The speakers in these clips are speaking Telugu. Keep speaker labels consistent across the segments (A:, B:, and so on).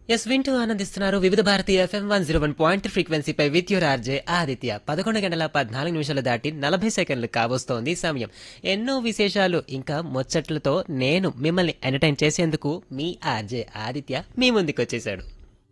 A: ఎస్ వింటూ ఆనందిస్తున్నారు Vividh Bharati FM one zero one point ఫ్రీక్వెన్సీపై విత్ యువర్ ఆర్జే ఆదిత్య పదకొండు గంటల పద్నాలుగు నిమిషాలు దాటి నలభై సెకండ్లు కావస్తోంది సమయం ఎన్నో విశేషాలు ఇంకా ముచ్చట్లతో నేను మిమ్మల్ని ఎంటర్టైన్ చేసేందుకు మీ ఆర్జే ఆదిత్య మీ ముందుకు వచ్చేసాడు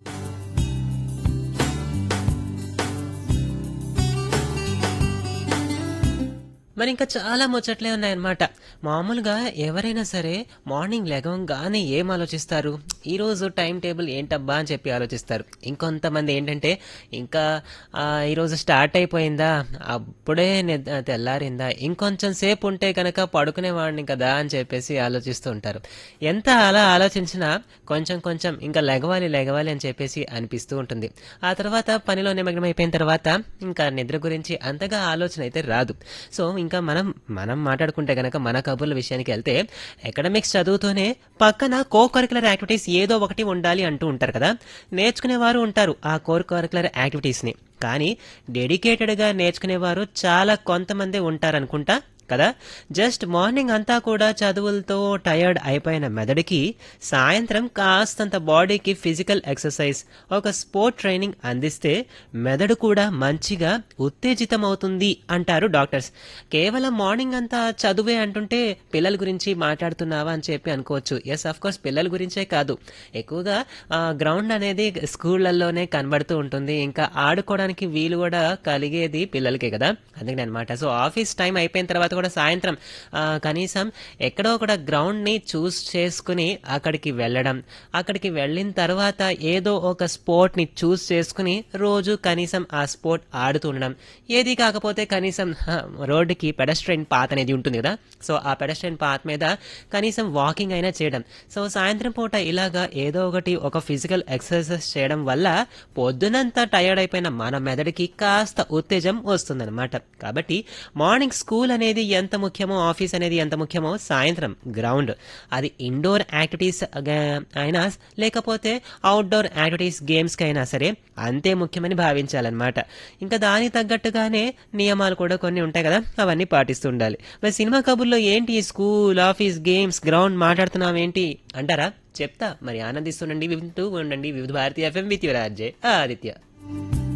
A: మరి ఇంకా చాలా ముచ్చట్లే ఉన్నాయన్నమాట మామూలుగా ఎవరైనా సరే మార్నింగ్ లెగవంగానే ఏం ఆలోచిస్తారు ఈరోజు టైం టేబుల్ ఏంటబ్బా అని చెప్పి ఆలోచిస్తారు ఇంకొంతమంది ఏంటంటే ఇంకా ఆ, ఈరోజు స్టార్ట్ అయిపోయిందా అప్పుడే నిద్ర తెల్లారిందా ఇంకొంచెం సేపు ఉంటే కనుక పడుకునేవాడిని కదా అని చెప్పేసి ఆలోచిస్తూ ఉంటారు ఎంత అలా ఆలోచించినా కొంచెం కొంచెం ఇంకా లెగవాలి లెగవాలి అని చెప్పేసి అనిపిస్తూ ఉంటుంది ఆ తర్వాత పనిలో నిమగ్నం అయిపోయిన తర్వాత ఇంకా నిద్ర గురించి అంతగా ఆలోచన అయితే రాదు సో ఇంకా మనం మనం మాట్లాడుకుంటే గనక మన కబుర్ల విషయానికి వెళ్తే ఎకడమిక్స్ చదువుతూనే పక్కన కో కరికులర్ యాక్టివిటీస్ ఏదో ఒకటి ఉండాలి అంటూ ఉంటారు కదా నేర్చుకునేవారు ఉంటారు ఆ కోర్ కరికులర్ యాక్టివిటీస్ని కానీ డెడికేటెడ్గా నేర్చుకునేవారు చాలా కొంతమంది ఉంటారనుకుంటా కదా జస్ట్ మార్నింగ్ అంతా కూడా చదువులతో టయర్డ్ అయిపోయిన మెదడుకి సాయంత్రం కాస్తంత బాడీకి ఫిజికల్ ఎక్సర్సైజ్ ఒక స్పోర్ట్ ట్రైనింగ్ అందిస్తే మెదడు కూడా మంచిగా ఉత్తేజితం అవుతుంది అంటారు డాక్టర్స్ కేవలం మార్నింగ్ అంతా చదువే అంటుంటే పిల్లల గురించి మాట్లాడుతున్నావా అని చెప్పి అనుకోవచ్చు ఎస్ అఫ్ కోర్స్ పిల్లల గురించే కాదు ఎక్కువగా గ్రౌండ్ అనేది స్కూళ్ళల్లోనే కనబడుతూ ఉంటుంది ఇంకా ఆడుకోవడానికి వీలు కూడా కలిగేది పిల్లలకే కదా అందుకని అనమాట సో ఆఫీస్ టైం అయిపోయిన తర్వాత కూడా సాయంత్రం ఆ, కనీసం ఎక్కడో ఒక గ్రౌండ్ ని చూస్ చేసుకుని అక్కడికి వెళ్ళడం అక్కడికి వెళ్ళిన తర్వాత ఏదో ఒక స్పోర్ట్ ని చూస్ చేసుకుని రోజు కనీసం ఆ స్పోర్ట్ ఆడుతూ ఉండడం ఏది కాకపోతే కనీసం హ, రోడ్డుకి పెడస్ట్రైన్ పాత్ అనేది ఉంటుంది కదా సో ఆ పెడస్ట్రైన్ పాత్ మీద కనీసం వాకింగ్ అయినా చేయడం సో సాయంత్రం పూట ఇలాగా ఏదో ఒకటి ఒక ఫిజికల్ ఎక్సర్సైజ్ చేయడం వల్ల పొద్దునంతా టయర్డ్ అయిపోయిన మన మెదడుకి కాస్త ఉత్తేజం వస్తుందన్నమాట కాబట్టి మార్నింగ్ స్కూల్ అనేది ఎంత ముఖ్యమో ఆఫీస్ అనేది ఎంత ముఖ్యమో సాయంత్రం గ్రౌండ్ అది ఇండోర్ యాక్టివిటీస్ అయినా లేకపోతే అవుట్డోర్ యాక్టివిటీస్ గేమ్స్కి అయినా సరే అంతే ముఖ్యమని భావించాలన్నమాట ఇంకా దానికి తగ్గట్టుగానే నియమాలు కూడా కొన్ని ఉంటాయి కదా అవన్నీ పాటిస్తూ ఉండాలి మరి సినిమా కబుర్లో ఏంటి స్కూల్ ఆఫీస్ గేమ్స్ గ్రౌండ్ మాట్లాడుతున్నాం ఏంటి అంటారా చెప్తా మరి ఆనందిస్తుండండి వింటూ ఉండండి Vividh Bharati FM with your RJ Aditya